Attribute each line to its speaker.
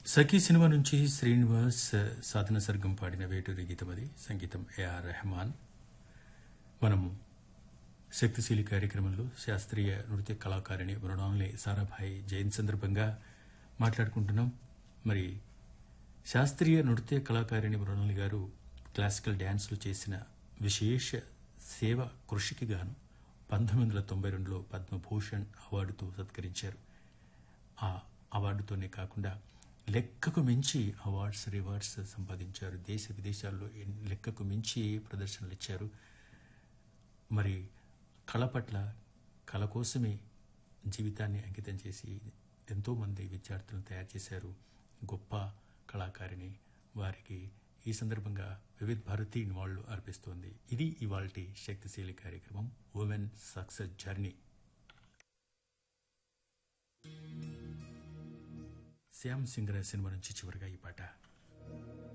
Speaker 1: సఖీ cinema నుంచి శ్రీనివాస్ సాధన సర్గం పాడిన వేటూరి గీతం అది సంగీతం ఏఆర్ రెహమాన్ మనము శక్తిశీలి కార్యక్రమంలో శాస్త్రీయ నృత్య కళాకారిణి మృణాల్ని సారాభాయ్ జయంతి సందర్భంగా మాట్లాడుకుంటున్నాం మరి శాస్త్రీయ నృత్య కళాకారిణి మృణాలి గారు క్లాసికల్ డ్యాన్స్లు చేసిన విశేష సేవ కృషికి గాను పంతొమ్మిది వందల తొంభై రెండులో పద్మభూషణ్ అవార్డుతో సత్కరించారు ఆ అవార్డుతోనే కాకుండా లెక్కకు మించి అవార్డ్స్ రివార్డ్స్ సంపాదించారు దేశ విదేశాల్లో ఎన్- లెక్కకు మించి ప్రదర్శనలు ఇచ్చారు మరి కళ పట్ల కళ కోసమే జీవితాన్ని అంకితం చేసి ఎంతోమంది విద్యార్థులను తయారు చేశారు గొప్ప కళాకారిణి వారికి ఈ సందర్భంగా వివిధ భారతి వాళ్ళు అర్పిస్తోంది ఇది ఇవాల్టి శక్తిశీలి కార్యక్రమం women success journey Shyam Singh cinema నుంచి చివరిగా ఈ పాట